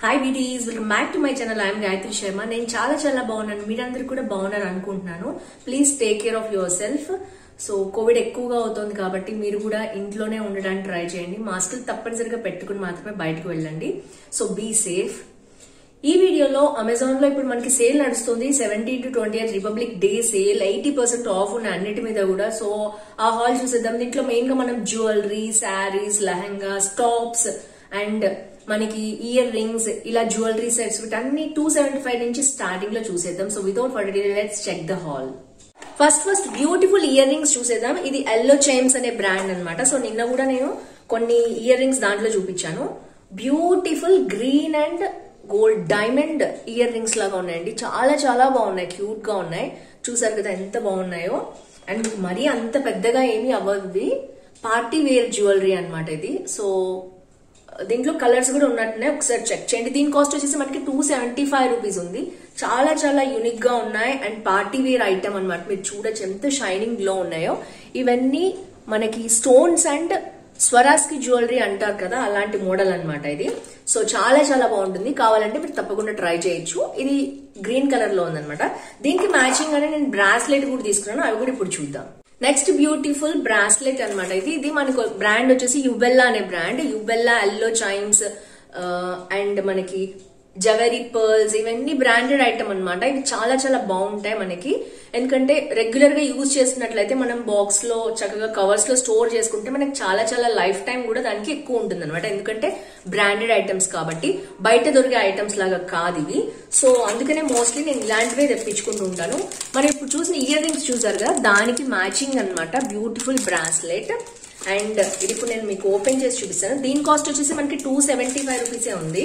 hi beauties welcome back to my channel I'm Gayathri Sharma నేను చాలా చాలా బాగున్నాను మీరందరూ కూడా బాగున్నారు అనుకుంటున్నాను please take care of yourself so COVID ఎక్కువగా అవుతుంది కాబట్టి మీరు కూడా ఇంట్లోనే ఉండడానికి ట్రై చేయండి మాస్కులు తప్పనిసరిగా పెట్టుకుని మాత్రమే బయటకు వెళ్ళండి సో బీ సేఫ్ ఈ వీడియోలో అమెజాన్ లో ఇప్పుడు మనకి సేల్ నడుస్తుంది seventeen to twenty eighth Republic Day sale eighty percent off ఉన్న అన్నిటి మీద కూడా సో ఆ హాల్ చూసేద్దాం దీంట్లో మెయిన్ గా మనం jewellery saris lehengas tops and మనకి ఇయర్ రింగ్స్ ఇలా జ్యువెలరీ సెట్స్ వీటన్ని టూ సెవెంటీ ఫైవ్ నుంచి స్టార్టింగ్ లో చూసేద్దాం so without for let's check the haul first first beautiful earrings చూసేద్దాం ఇది ఎల్లో చైన్స్ అనే బ్రాండ్ అన్నమాట సో నిన్న కూడా నేను కొన్ని ఇయర్ రింగ్స్ దాంట్లో చూపించాను beautiful green and gold diamond earrings లాగా ఉన్నాయండి చాలా చాలా బాగున్నాయి క్యూట్ గా ఉన్నాయి చూసారు కదా ఎంత బాగున్నాయో అండ్ మరీ అంత పెద్దగా ఏమీ అవ్వదు పార్టీ వేర్ జ్యువెలరీ అన్నమాట ఇది సో దీంట్లో కలర్స్ కూడా ఉన్నట్టున్నాయి ఒకసారి చెక్ చేయండి దీని కాస్ట్ వచ్చేసి మనకి టూ సెవెంటీ ఫైవ్ రూపీస్ ఉంది చాలా చాలా యూనిక్ గా ఉన్నాయి అండ్ పార్టీ వేర్ ఐటమ్ అన్నమాట మీరు చూడొచ్చు ఎంత షైనింగ్ గ్లో ఉన్నాయో ఇవన్నీ మనకి స్టోన్స్ అండ్ స్వరాస్కి జ్యువెలరీ అంటారు కదా అలాంటి మోడల్ అన్నమాట ఇది సో చాలా చాలా బాగుంటుంది కావాలంటే మీరు తప్పకుండా ట్రై చేయొచ్చు ఇది గ్రీన్ కలర్ లో ఉందన్నమాట దీనికి మ్యాచింగ్ అనే నేను బ్రాస్లెట్ కూడా తీసుకున్నాను అవి కూడా ఇప్పుడు చూద్దాం నెక్స్ట్ బ్యూటిఫుల్ బ్రాస్లెట్ అన్నమాట ఇది ఇది మనకు బ్రాండ్ వచ్చేసి యుబెల్లా అనే brand Yubella Yellow Chimes and మనకి జవెరీ పర్ల్స్ ఇవన్నీ బ్రాండెడ్ ఐటమ్ అన్నమాట ఇవి చాలా చాలా బాగుంటాయి మనకి ఎందుకంటే రెగ్యులర్ గా యూజ్ చేసినట్లయితే మనం బాక్స్ లో చక్కగా కవర్స్ లో స్టోర్ చేసుకుంటే మనకి చాలా చాలా లైఫ్ టైం కూడా దానికి ఎక్కువ ఉంటుంది అనమాట ఎందుకంటే బ్రాండెడ్ ఐటమ్స్ కాబట్టి బయట దొరికే ఐటమ్స్ లాగా కాదు ఇవి సో అందుకనే మోస్ట్లీ నేను ఇలాంటివే తెప్పించుకుంటూ ఉంటాను మనం ఇప్పుడు చూసిన ఇయర్ రింగ్స్ చూసారు కదా దానికి మ్యాచింగ్ అన్నమాట బ్యూటిఫుల్ బ్రాస్లెట్ అండ్ ఇది ఇప్పుడు నేను మీకు ఓపెన్ చేసి చూపిస్తాను దీని కాస్ట్ వచ్చేసి మనకి టూ సెవెంటీ ఫైవ్ రూపీసే ఉంది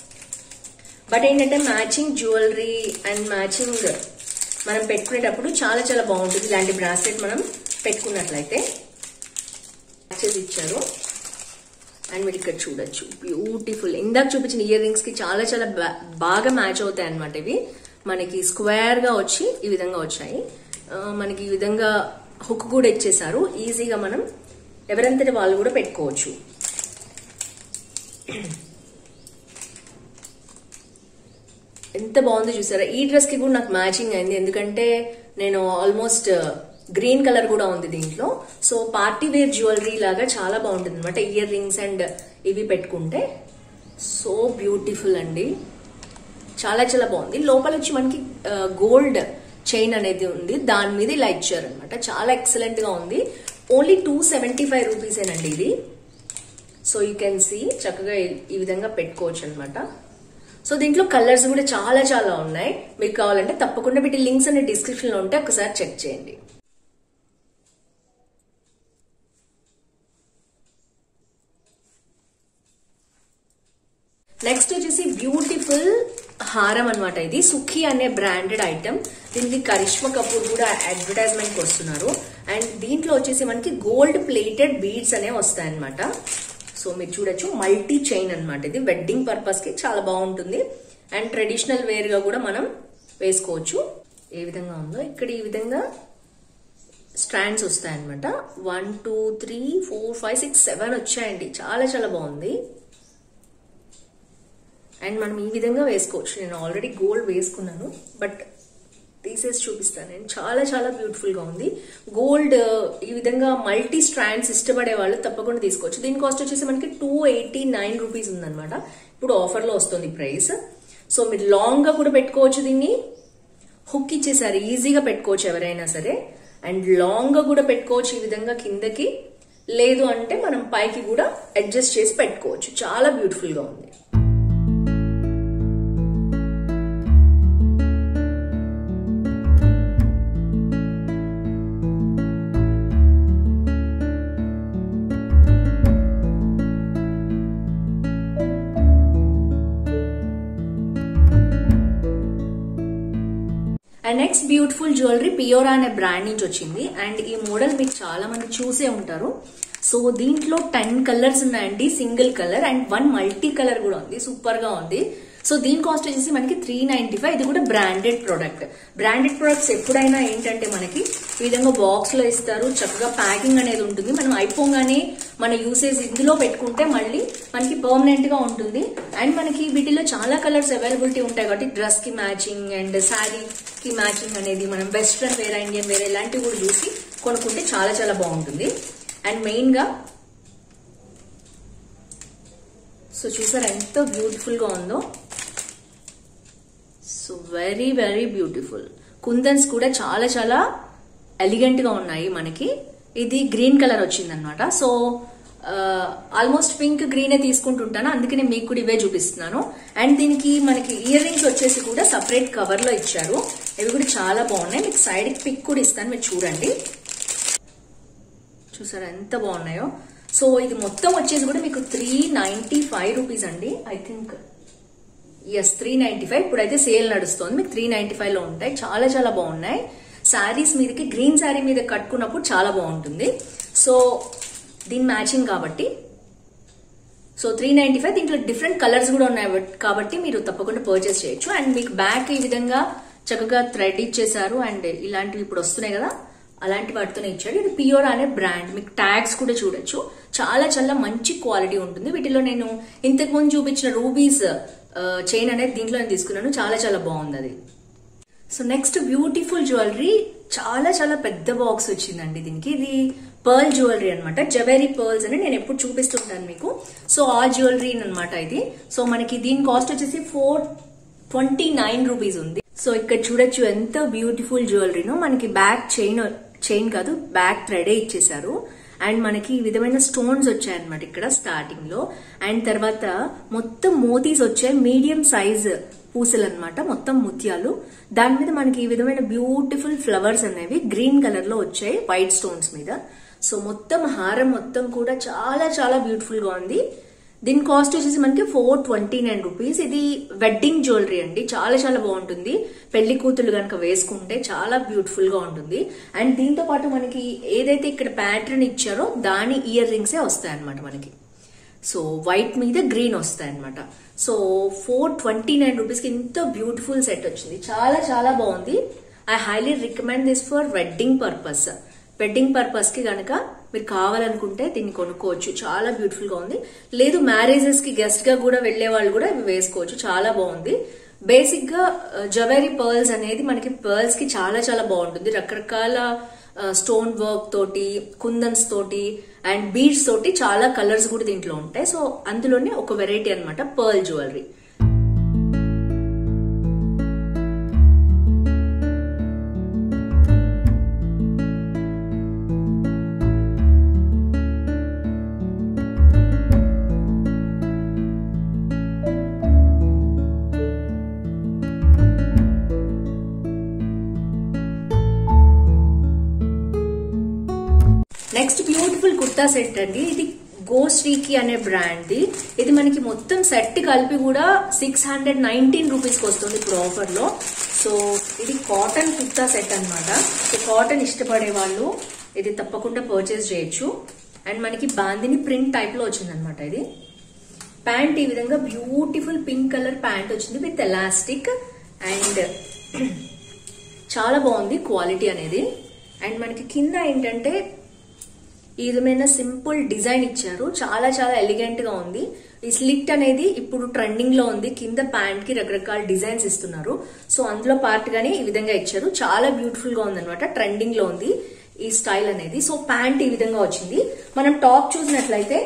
బట్ ఏంటంటే మ్యాచింగ్ జ్యువెలరీ అండ్ మ్యాచింగ్ మనం పెట్టుకునేటప్పుడు చాలా చాలా బాగుంటుంది ఇలాంటి బ్రాస్లెట్ మనం పెట్టుకున్నట్లయితే చేసి ఇచ్చారు అండ్ మీరు ఇక్కడ చూడొచ్చు బ్యూటిఫుల్ ఇందాక చూపించిన ఇయర్ రింగ్స్ కి చాలా చాలా బాగా మ్యాచ్ అవుతాయి అనమాట ఇవి మనకి స్క్వేర్ గా వచ్చి ఈ విధంగా వచ్చాయి మనకి ఈ విధంగా హుక్ కూడా ఇచ్చేసారు ఈజీగా మనం ఎవరంతటి వాళ్ళు కూడా పెట్టుకోవచ్చు ఎంత బాగుందో చూసారా ఈ డ్రెస్ కి కూడా నాకు మ్యాచింగ్ అయింది ఎందుకంటే నేను ఆల్మోస్ట్ గ్రీన్ కలర్ కూడా ఉంది దీంట్లో సో పార్టీ వేర్ జ్యువెలరీ లాగా చాలా బాగుంటుంది అనమాట ఇయర్ రింగ్స్ అండ్ ఇవి పెట్టుకుంటే సో బ్యూటిఫుల్ అండి చాలా చాలా బాగుంది లోపల వచ్చి మనకి గోల్డ్ చైన్ అనేది ఉంది దాని మీద ఇలా ఇచ్చారనమాట చాలా ఎక్సలెంట్ గా ఉంది ఓన్లీ టూ సెవెంటీ ఫైవ్ రూపీసేనండి ఇది సో యూ కెన్ సీ చక్కగా ఈ విధంగా పెట్టుకోవచ్చు అనమాట సో దీంట్లో కలర్స్ కూడా చాలా చాలా ఉన్నాయి మీకు కావాలంటే తప్పకుండా వీటి లింక్స్ అనే డిస్క్రిప్షన్ లో ఉంటే ఒకసారి చెక్ చేయండి నెక్స్ట్ వచ్చేసి బ్యూటిఫుల్ హారం అనమాట ఇది సుఖీ అనే బ్రాండెడ్ ఐటమ్ దీనికి కరిష్మా కపూర్ కూడా అడ్వర్టైజ్మెంట్ వస్తున్నారు అండ్ దీంట్లో వచ్చేసి మనకి గోల్డ్ ప్లేటెడ్ బీడ్స్ అనేవి వస్తాయి అనమాట సో మీరు చూడొచ్చు మల్టీ చైన్ అనమాట ఇది వెడ్డింగ్ పర్పస్ కి చాలా బాగుంటుంది అండ్ ట్రెడిషనల్ వేర్ గా కూడా మనం వేసుకోవచ్చు ఏ విధంగా ఉందో ఇక్కడ ఈ విధంగా స్ట్రాండ్స్ వస్తాయన్నమాట one two three four five six seven వచ్చాయండి చాలా చాలా బాగుంది అండ్ మనం ఈ విధంగా వేసుకోవచ్చు నేను ఆల్రెడీ గోల్డ్ వేసుకున్నాను బట్ తీసేసి చూపిస్తాను నేను చాలా చాలా బ్యూటిఫుల్ గా ఉంది గోల్డ్ ఈ విధంగా మల్టీ స్ట్రాండ్స్ ఇష్టపడే వాళ్ళు తప్పకుండా తీసుకోవచ్చు దీని కాస్ట్ వచ్చేసి మనకి టూ ఎయిటీ నైన్ రూపీస్ ఉందన్నమాట ఇప్పుడు ఆఫర్ లో వస్తుంది ప్రైస్ సో మీరు లాంగ్ గా కూడా పెట్టుకోవచ్చు దీన్ని హుక్ ఇచ్చేసారు ఈజీగా పెట్టుకోవచ్చు ఎవరైనా సరే అండ్ లాంగ్ గా కూడా పెట్టుకోవచ్చు ఈ విధంగా కిందకి లేదు అంటే మనం పైకి కూడా అడ్జస్ట్ చేసి పెట్టుకోవచ్చు చాలా బ్యూటిఫుల్ గా ఉంది and next beautiful jewellery Peora అనే బ్రాండ్ నుంచి వచ్చింది అండ్ ఈ మోడల్ మీకు చాలా మంది చూసే ఉంటారు సో దీంట్లో టెన్ కలర్స్ ఉన్నాయండి single colour and one multi colour కూడా ఉంది సూపర్ గా ఉంది సో దీని కాస్ట్ వచ్చేసి మనకి త్రీ నైన్టీ ఫైవ్ ఇది కూడా బ్రాండెడ్ ప్రోడక్ట్ బ్రాండెడ్ ప్రొడక్ట్స్ ఎప్పుడైనా ఏంటంటే మనకి ఈ విధంగా బాక్స్ లో ఇస్తారు చక్కగా ప్యాకింగ్ అనేది ఉంటుంది మనం అయిపోగానే మన యూసేజ్ ఇందులో పెట్టుకుంటే మళ్ళీ మనకి పర్మనెంట్ గా ఉంటుంది అండ్ మనకి వీటిలో చాలా కలర్స్ అవైలబిలిటీ ఉంటాయి కాబట్టి డ్రెస్ కి మ్యాచింగ్ అండ్ శారీ కి మ్యాచింగ్ అనేది మనం వెస్ట్రన్ వేరే ఇండియన్ వేరే ఇలాంటివి కూడా చూసి కొనుక్కుంటే చాలా చాలా బాగుంటుంది అండ్ మెయిన్ గా సో చూసారా ఎంత బ్యూటిఫుల్ గా ఉందో so very very beautiful kundans కూడా చాలా చాలా ఎలిగెంట్ గా ఉన్నాయి మనకి ఇది గ్రీన్ కలర్ వచ్చింది అనమాట సో ఆల్మోస్ట్ పింక్ గ్రీనే తీసుకుంటుంటాను అందుకనే మీకు కూడా ఇవే చూపిస్తున్నాను అండ్ దీనికి మనకి ఇయర్ రింగ్స్ వచ్చేసి కూడా సపరేట్ కవర్ లో ఇచ్చారు ఇవి కూడా చాలా బాగున్నాయి మీకు సైడ్ పిక్ కూడా ఇస్తాను మీరు చూడండి చూసారా ఎంత బాగున్నాయో సో ఇది మొత్తం వచ్చేసి కూడా మీకు త్రీ నైన్టీ ఫైవ్ రూపీస్ అండి I think is three ninety five ఇప్పుడైతే సేల్ నడుస్తుంది మీకు త్రీ నైన్టీ ఫైవ్ లో ఉంటాయి చాలా చాలా బాగున్నాయి శారీస్ మీదకి గ్రీన్ శారీ మీద కట్టుకున్నప్పుడు చాలా బాగుంటుంది సో దీని మ్యాచింగ్ కాబట్టి సో త్రీ నైన్టీ ఫైవ్ దీంట్లో డిఫరెంట్ కలర్స్ కూడా ఉన్నాయి కాబట్టి మీరు తప్పకుండా పర్చేస్ చేయొచ్చు అండ్ మీకు బ్యాక్ ఈ విధంగా చక్కగా థ్రెడ్ ఇచ్చేసారు అండ్ ఇలాంటివి ఇప్పుడు వస్తున్నాయి కదా అలాంటి వాటితోనే ఇచ్చాడు ఇది పియోర్ అనే బ్రాండ్ మీకు ట్యాగ్స్ కూడా చూడొచ్చు చాలా చాలా మంచి క్వాలిటీ ఉంటుంది వీటిలో నేను ఇంతకు ముందు చూపించిన రూబీస్ చైన్ అనేది దీంట్లో నేను తీసుకున్నాను చాలా చాలా బాగుంది అది సో నెక్స్ట్ బ్యూటిఫుల్ జ్యువెలరీ చాలా చాలా పెద్ద బాక్స్ వచ్చిందండి దీనికి ఇది పర్ల్ జ్యువెలరీ అనమాట జవేరీ పర్ల్స్ అని నేను ఎప్పుడు చూపిస్తుంటాను మీకు సో ఆ జ్యువెలరీ అనమాట ఇది సో మనకి దీని కాస్ట్ వచ్చేసి ఫోర్ ట్వంటీ నైన్ రూపీస్ ఉంది సో ఇక్కడ చూడొచ్చు ఎంత బ్యూటిఫుల్ జ్యువెలరీనో మనకి బ్యాక్ చైన్ చైన్ కాదు బ్యాక్ థ్రెడే ఇచ్చేసారు అండ్ మనకి ఈ విధమైన స్టోన్స్ వచ్చాయన్నమాట ఇక్కడ స్టార్టింగ్ లో అండ్ తర్వాత మొత్తం మోతీస్ వచ్చాయి మీడియం సైజ్ పూసలు అనమాట మొత్తం ముత్యాలు దాని మీద మనకి ఈ విధమైన బ్యూటిఫుల్ ఫ్లవర్స్ అనేవి గ్రీన్ కలర్ లో వచ్చాయి వైట్ స్టోన్స్ మీద సో మొత్తం హారం మొత్తం కూడా చాలా చాలా బ్యూటిఫుల్ గా ఉంది దీని కాస్ట్ వచ్చేసి మనకి ఫోర్ ట్వంటీ నైన్ రూపీస్ ఇది వెడ్డింగ్ జ్యువెలరీ అండి చాలా చాలా బాగుంటుంది పెళ్లి కూతురు కనుక వేసుకుంటే చాలా బ్యూటిఫుల్ గా ఉంటుంది అండ్ దీంతో పాటు మనకి ఏదైతే ఇక్కడ ప్యాటర్న్ ఇచ్చారో దాని ఇయర్ రింగ్సే వస్తాయి అనమాట మనకి సో వైట్ మీద గ్రీన్ వస్తాయి అనమాట so four twenty nine rupees కి ఇంత బ్యూటిఫుల్ సెట్ వచ్చింది చాలా చాలా బాగుంది I highly recommend this for wedding purpose wedding purpose కి గనక మీరు కావాలనుకుంటే దీన్ని కొనుక్కోవచ్చు చాలా బ్యూటిఫుల్ గా ఉంది లేదు మ్యారేజెస్ కి గెస్ట్ గా కూడా వెళ్లే వాళ్ళు కూడా ఇవి వేసుకోవచ్చు చాలా బాగుంది బేసిక్ గా జవేరీ పర్ల్స్ అనేది మనకి పర్ల్స్ కి చాలా చాలా బాగుంటుంది రకరకాల స్టోన్ వర్క్ తోటి కుందన్స్ తోటి అండ్ బీడ్స్ తోటి చాలా కలర్స్ కూడా దీంట్లో ఉంటాయి సో అందులోనే ఒక వెరైటీ అనమాట pearl jewellery next beautiful kurta set అండి ఇది గోశ్రీకి అనే బ్రాండ్ ది ఇది మనకి మొత్తం సెట్ కలిపి కూడా సిక్స్ హండ్రెడ్ నైన్టీన్ రూపీస్ కి వస్తుంది ఇప్పుడు ఆఫర్ లో సో ఇది కాటన్ కుర్తా సెట్ అనమాట సో కాటన్ ఇష్టపడే వాళ్ళు ఇది తప్పకుండా పర్చేస్ చేయొచ్చు అండ్ మనకి బాందిని ప్రింట్ టైప్ లో వచ్చింది అనమాట ఇది ప్యాంట్ ఈ విధంగా బ్యూటిఫుల్ పింక్ కలర్ ప్యాంట్ వచ్చింది విత్ ఎలాస్టిక్ అండ్ చాలా బాగుంది క్వాలిటీ అనేది అండ్ మనకి కింద ఏంటంటే ఈ విధమైన సింపుల్ డిజైన్ ఇచ్చారు చాలా చాలా ఎలిగెంట్ గా ఉంది ఈ స్లిట్ అనేది ఇప్పుడు ట్రెండింగ్ లో ఉంది కింద ప్యాంట్ కి రకరకాల డిజైన్స్ ఇస్తున్నారు సో అందులో పార్ట్ గానే ఈ విధంగా ఇచ్చారు చాలా బ్యూటిఫుల్ గా ఉంది అనమాట ట్రెండింగ్ లో ఉంది ఈ స్టైల్ అనేది సో ప్యాంట్ ఈ విధంగా వచ్చింది మనం టాప్ చూసినట్లయితే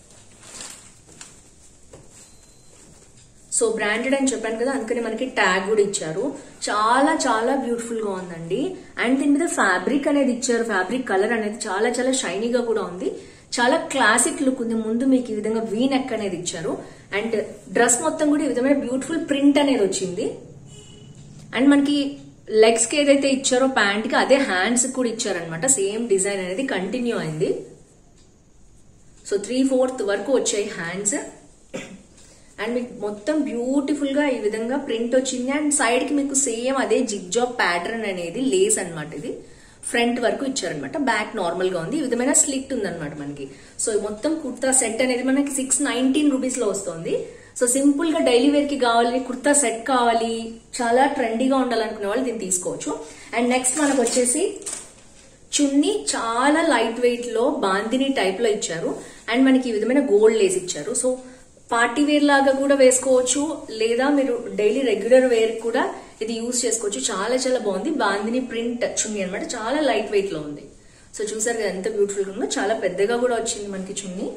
సో బ్రాండెడ్ అని చెప్పాను కదా అందుకని మనకి ట్యాగ్ కూడా ఇచ్చారు చాలా చాలా బ్యూటిఫుల్ గా ఉందండి అండ్ దీని మీద ఫ్యాబ్రిక్ అనేది ఇచ్చారు ఫ్యాబ్రిక్ కలర్ అనేది చాలా చాలా షైనీగా కూడా ఉంది చాలా క్లాసిక్ లుక్ ఉంది ముందు మీకు ఈ విధంగా వీ నెక్ అనేది ఇచ్చారు అండ్ డ్రెస్ మొత్తం కూడా ఈ విధమైన బ్యూటిఫుల్ ప్రింట్ అనేది వచ్చింది అండ్ మనకి లెగ్స్ కి ఏదైతే ఇచ్చారో ప్యాంట్ కి అదే హ్యాండ్స్ కూడా ఇచ్చారనమాట సేమ్ డిజైన్ అనేది కంటిన్యూ అయింది సో త్రీ ఫోర్త్ వరకు వచ్చాయి హ్యాండ్స్ అండ్ మీకు మొత్తం బ్యూటిఫుల్ గా ఈ విధంగా ప్రింట్ వచ్చింది అండ్ సైడ్ కి మీకు సేమ్ అదే జిగ్ జాబ్ ప్యాటర్న్ అనేది లేస్ అనమాట ఇది ఫ్రంట్ వరకు ఇచ్చారనమాట బ్యాక్ నార్మల్ గా ఉంది ఈ విధమైన స్లిట్ ఉందన్నమాట మనకి సో ఈ మొత్తం కుర్తా సెట్ అనేది మనకి సిక్స్ నైన్టీన్ రూపీస్ లో వస్తుంది సో సింపుల్ గా డైలీ వేర్ కి కావాలి కుర్తా సెట్ కావాలి చాలా ట్రెండీగా ఉండాలనుకునే వాళ్ళు దీన్ని తీసుకోవచ్చు అండ్ నెక్స్ట్ మనకు వచ్చేసి చున్నీ చాలా లైట్ వెయిట్ లో బాందిని టైప్ లో ఇచ్చారు అండ్ మనకి ఈ విధమైన గోల్డ్ లేస్ ఇచ్చారు సో పార్టీ వేర్ లాగా కూడా వేసుకోవచ్చు లేదా మీరు డైలీ రెగ్యులర్ వేర్ కూడా ఇది యూజ్ చేసుకోవచ్చు చాలా చాలా బాగుంది బాందిని ప్రింట్ చున్నీ అన్నమాట చాలా లైట్ వెయిట్ లో ఉంది సో చూసారు కదా ఎంత బ్యూటిఫుల్ గా ఉందో చాలా పెద్దగా కూడా వచ్చింది మనకి చున్నీ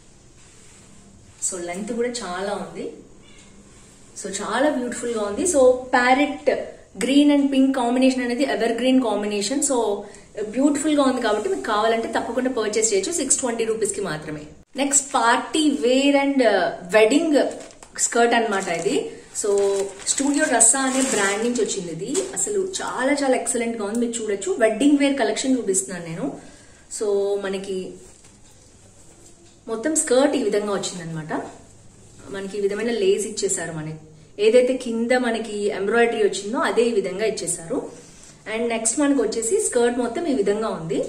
సో లెంత్ కూడా చాలా ఉంది సో చాలా బ్యూటిఫుల్ గా ఉంది so parrot green and pink combination అనేది evergreen combination so beautiful గా ఉంది కాబట్టి మీకు కావాలంటే తప్పకుండా పర్చేస్ చేయొచ్చు సిక్స్ ట్వంటీ రూపీస్ కి మాత్రమే next party wear and wedding skirt అన్నమాట ఇది సో స్టూడియో రస్సా అనే బ్రాండ్ నుంచి వచ్చింది ఇది అసలు చాలా చాలా ఎక్సలెంట్ గా ఉంది మీరు చూడొచ్చు వెడ్డింగ్ వేర్ కలెక్షన్ చూపిస్తున్నాను నేను సో మనకి మొత్తం స్కర్ట్ ఈ విధంగా వచ్చిందనమాట మనకి ఈ విధమైన లేస్ ఇచ్చేసారు మనకి ఏదైతే కింద మనకి ఎంబ్రాయిడరీ వచ్చిందో అదే ఈ విధంగా ఇచ్చేసారు అండ్ నెక్స్ట్ మనకు వచ్చేసి స్కర్ట్ మొత్తం ఈ విధంగా ఉంది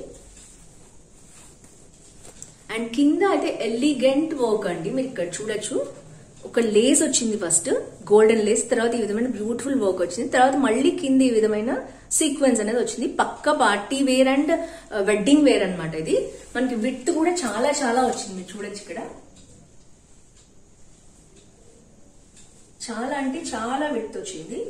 అండ్ కింద అయితే ఎలిగెంట్ వర్క్ అండి మీరు ఇక్కడ చూడొచ్చు ఒక లేస్ వచ్చింది ఫస్ట్ గోల్డెన్ లేస్ తర్వాత ఈ విధమైన బ్యూటిఫుల్ వర్క్ వచ్చింది తర్వాత మళ్ళీ కింద ఈ విధమైన సీక్వెన్స్ అనేది వచ్చింది పక్క party wear and wedding wear అన్నమాట ఇది మనకి విత్ కూడా చాలా చాలా వచ్చింది మీరు చూడొచ్చు ఇక్కడ చాలా అంటే చాలా విత్ వచ్చింది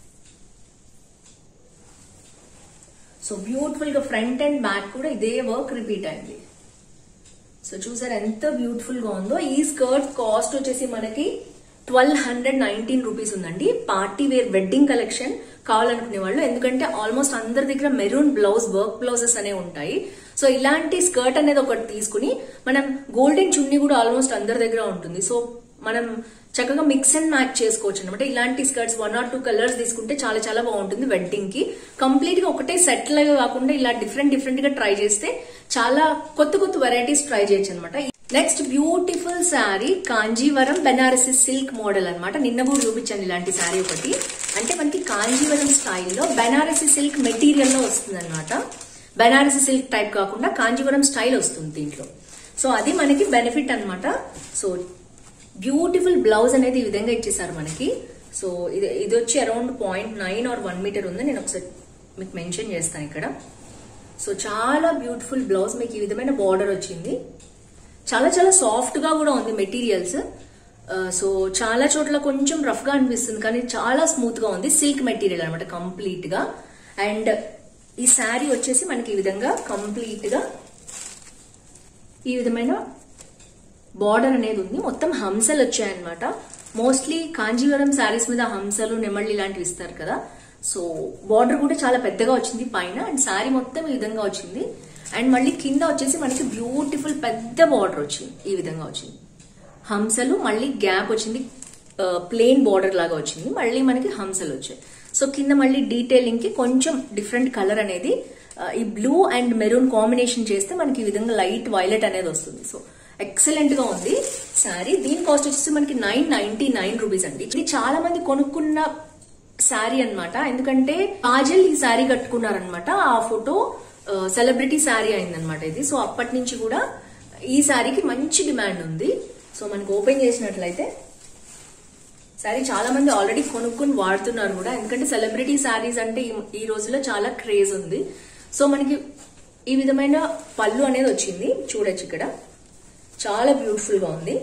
సో బ్యూటిఫుల్ గా ఫ్రంట్ అండ్ బ్యాక్ కూడా ఇదే వర్క్ రిపీట్ అయింది సో చూసారు ఎంత బ్యూటిఫుల్ గా ఉందో ఈ స్కర్ట్ కాస్ట్ వచ్చేసి మనకి ట్వెల్వ్ హండ్రెడ్ నైన్టీన్ రూపీస్ ఉందండి పార్టీ వేర్ వెడ్డింగ్ కలెక్షన్ కావాలనుకునే వాళ్ళు ఎందుకంటే ఆల్మోస్ట్ అందరి దగ్గర మెరూన్ బ్లౌజ్ వర్క్ బ్లౌజెస్ అనేవి ఉంటాయి సో ఇలాంటి స్కర్ట్ అనేది ఒకటి తీసుకుని మనం గోల్డెన్ చున్నీ కూడా ఆల్మోస్ట్ అందరి దగ్గర ఉంటుంది సో మనం చక్కగా మిక్స్ అండ్ మ్యాచ్ చేసుకోవచ్చు అనమాట ఇలాంటి skirts one or two colours తీసుకుంటే చాలా చాలా బాగుంటుంది వెడ్డింగ్ కి కంప్లీట్ గా ఒకటే సెట్ లాగా కాకుండా ఇలా డిఫరెంట్ డిఫరెంట్ గా ట్రై చేస్తే చాలా కొత్త కొత్త వెరైటీస్ ట్రై చేయొచ్చు అనమాట next beautiful sari Kanjeevaram Banarasi silk model అన్నమాట నిన్న కూడా చూపించాను ఇలాంటి శారీ ఒకటి అంటే మనకి కాంజీవరం స్టైల్లో బెనారసి సిల్క్ మెటీరియల్ లో వస్తుంది అనమాట బెనారసి సిల్క్ టైప్ కాకుండా కాంజీవరం స్టైల్ వస్తుంది దీంట్లో సో అది మనకి బెనిఫిట్ అన్నమాట సో బ్యూటిఫుల్ బ్లౌజ్ అనేది ఈ విధంగా ఇచ్చేసారు మనకి సో ఇది ఇది వచ్చి around point nine or one metre ఉంది నేను ఒకసారి మీకు మెన్షన్ చేస్తాను ఇక్కడ సో చాలా బ్యూటిఫుల్ బ్లౌజ్ మీకు ఈ విధమైన బార్డర్ వచ్చింది చాలా చాలా సాఫ్ట్ గా కూడా ఉంది మెటీరియల్స్ సో చాలా చోట్ల కొంచెం రఫ్ గా అనిపిస్తుంది కానీ చాలా స్మూత్ గా ఉంది సిల్క్ మెటీరియల్ అనమాట కంప్లీట్ గా అండ్ ఈ శారీ వచ్చేసి మనకి ఈ విధంగా కంప్లీట్ గా ఈ విధమైన బార్డర్ అనేది ఉంది మొత్తం హంసలు వచ్చాయన్నమాట మోస్ట్లీ కాంజీవరం శారీస్ మీద హంసలు నెమళ్ళు ఇలాంటివి ఇస్తారు కదా సో బార్డర్ కూడా చాలా పెద్దగా వచ్చింది పైన అండ్ శారీ మొత్తం ఈ విధంగా వచ్చింది అండ్ మళ్ళీ కింద వచ్చేసి మనకి బ్యూటిఫుల్ పెద్ద బార్డర్ వచ్చింది ఈ విధంగా వచ్చింది హంసలు మళ్ళీ గ్యాప్ వచ్చింది ప్లెయిన్ బార్డర్ లాగా వచ్చింది మళ్ళీ మనకి హంసలు వచ్చాయి సో కింద మళ్ళీ డీటెయిలింగ్ కి కొంచెం డిఫరెంట్ కలర్ అనేది ఆ, ఈ బ్లూ అండ్ మెరూన్ కాంబినేషన్ చేస్తే మనకి ఈ విధంగా లైట్ వైలెట్ అనేది వస్తుంది సో ఎక్సలెంట్ గా ఉంది శారీ దీని కాస్ట్ వచ్చేసి మనకి నైన్ నైన్టీ నైన్ రూపీస్ అండి ఇది చాలా మంది కొనుక్కున్న శారీ అన్నమాట ఎందుకంటే కాజల్ ఈ శారీ కట్టుకున్నారనమాట ఆ ఫోటో సెలబ్రిటీ శారీ అయిందనమాట ఇది సో అప్పటి నుంచి కూడా ఈ శారీకి మంచి డిమాండ్ ఉంది సో మనకి ఓపెన్ చేసినట్లయితే శారీ చాలా మంది ఆల్రెడీ కొనుక్కుని వాడుతున్నారు కూడా ఎందుకంటే సెలబ్రిటీ శారీస్ అంటే ఈ- ఈ రోజుల్లో చాలా క్రేజ్ ఉంది సో మనకి ఈ విధమైన పళ్ళు అనేది వచ్చింది చూడొచ్చు ఇక్కడ చాలా బ్యూటిఫుల్ గా ఉంది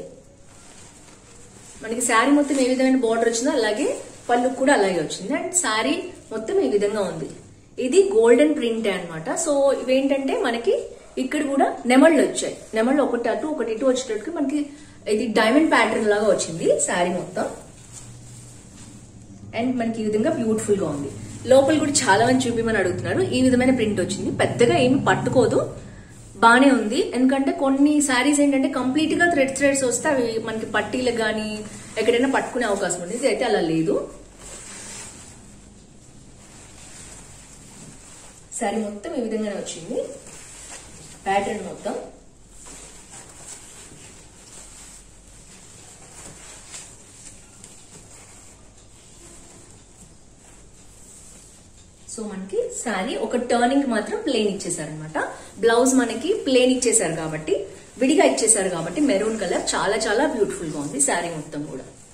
మనకి శారీ మొత్తం ఏ విధమైన బార్డర్ వచ్చిందో అలాగే పళ్ళు కూడా అలాగే వచ్చింది అండ్ శారీ మొత్తం ఈ విధంగా ఉంది ఇది గోల్డెన్ ప్రింట్ అన్నమాట సో ఇవేంటంటే మనకి ఇక్కడ కూడా నెమళ్ళు వచ్చాయి నెమళ్ళు ఒకటి అటు ఒకటి ఇటు వచ్చేటట్టుగా మనకి ఇది డైమండ్ ప్యాటర్న్ లాగా వచ్చింది శారీ మొత్తం అండ్ మనకి ఈ విధంగా బ్యూటిఫుల్ గా ఉంది లోపల కూడా చాలా మంది చూపిమని అడుగుతున్నారు ఈ విధమైన ప్రింట్ వచ్చింది పెద్దగా ఏమి పట్టుకోదు బానే ఉంది ఎందుకంటే కొన్ని శారీస్ ఏంటంటే కంప్లీట్ గా థ్రెడ్ థ్రెడ్స్ వస్తే అవి మనకి పట్టీలకు గానీ ఎక్కడైనా పట్టుకునే అవకాశం ఉంది ఇది అయితే అలా లేదు శారీ మొత్తం ఈ విధంగానే వచ్చింది ప్యాటర్న్ మొత్తం సో మనకి శారీ ఒక టర్నింగ్ మాత్రం ప్లేన్ ఇచ్చేసారనమాట బ్లౌజ్ మనకి ప్లేన్ ఇచ్చేసారు కాబట్టి విడిగా ఇచ్చేసారు కాబట్టి మెరూన్ కలర్ చాలా చాలా బ్యూటిఫుల్ గా ఉంది శారీ మొత్తం కూడా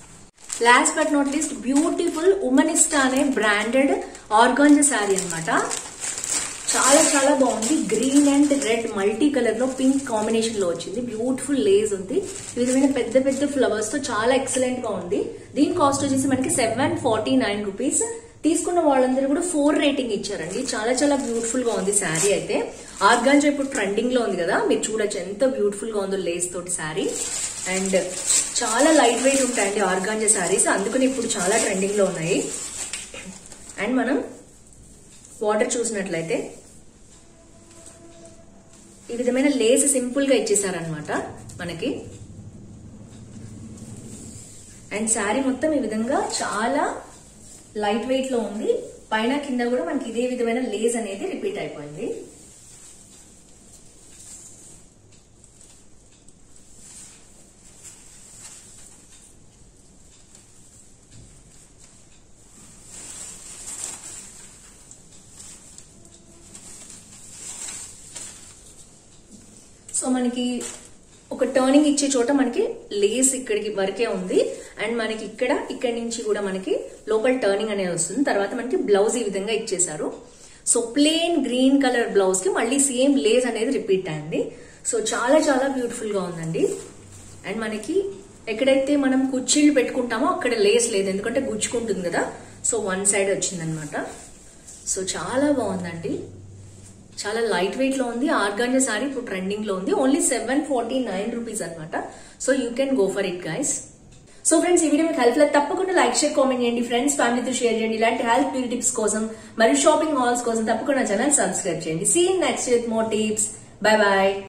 last but not least beautiful Womanista అనే బ్రాండెడ్ ఆర్గాంజా శారీ అన్నమాట చాలా చాలా బాగుంది green and red multi colour లో పింక్ కాంబినేషన్ లో వచ్చింది బ్యూటిఫుల్ లేస్ ఉంది ఈ విధమైన పెద్ద పెద్ద ఫ్లవర్స్ తో చాలా ఎక్సలెంట్ గా ఉంది దీని కాస్ట్ వచ్చేసి మనకి సెవెన్ ఫార్టీ నైన్ రూపీస్ తీసుకున్న వాళ్ళందరూ కూడా ఫోర్ రేటింగ్ ఇచ్చారండి చాలా చాలా బ్యూటిఫుల్ గా ఉంది శారీ అయితే ఆర్గాంజా ఇప్పుడు ట్రెండింగ్ లో ఉంది కదా మీరు చూడొచ్చు ఎంత బ్యూటిఫుల్ గా ఉందో లేస్ తోటి శారీ అండ్ చాలా లైట్ వెయిట్ ఉంటాయండి ఆర్గాంజా శారీస్ అందుకని ఇప్పుడు చాలా ట్రెండింగ్ లో ఉన్నాయి అండ్ మనం వాటర్ చూసినట్లయితే ఈ విధమైన లేస్ సింపుల్ గా ఇచ్చేసారనమాట మనకి అండ్ శారీ మొత్తం ఈ విధంగా చాలా లైట్ వెయిట్ లో ఉంది పైన కింద కూడా మనకి ఇదే విధమైన లేస్ అనేది రిపీట్ అయిపోయింది సో మనకి ఒక టర్నింగ్ ఇచ్చే చోట మనకి లేస్ ఇక్కడికి వరకే ఉంది అండ్ మనకి ఇక్కడ ఇక్కడ నుంచి కూడా మనకి లోపల టర్నింగ్ అనేది వస్తుంది తర్వాత మనకి బ్లౌజ్ ఈ విధంగా ఇచ్చేసారు so plain green colour blouse కి మళ్ళీ సేమ్ లేస్ అనేది రిపీట్ అయింది సో చాలా చాలా బ్యూటిఫుల్ గా ఉందండి అండ్ మనకి ఎక్కడైతే మనం కుర్చీలు పెట్టుకుంటామో అక్కడ లేస్ లేదు ఎందుకంటే గుచ్చుకుంటుంది కదా సో వన్ సైడ్ వచ్చిందనమాట సో చాలా బాగుందండి చాలా లైట్ వెయిట్ లో ఉంది ఆర్గాంజా సారీ ఇప్పుడు ట్రెండింగ్ లో ఉంది only seven forty nine rupees అనమాట so you can go for it guys so friends ఈ వీడియో మీకు హెల్ప్ లేదు తప్పకుండా లైక్ షేర్ కామెంట్ చేయండి ఫ్రెండ్స్ ఫ్యామిలీతో షేర్ చేయండి ఇలాంటి హెల్త్ బ్యూటీ టిప్స్ కోసం మరియు షాపింగ్ మాల్స్ కోసం తప్పకుండా ఛానల్ సబ్స్క్రైబ్ చేయండి see next with more tips bye bye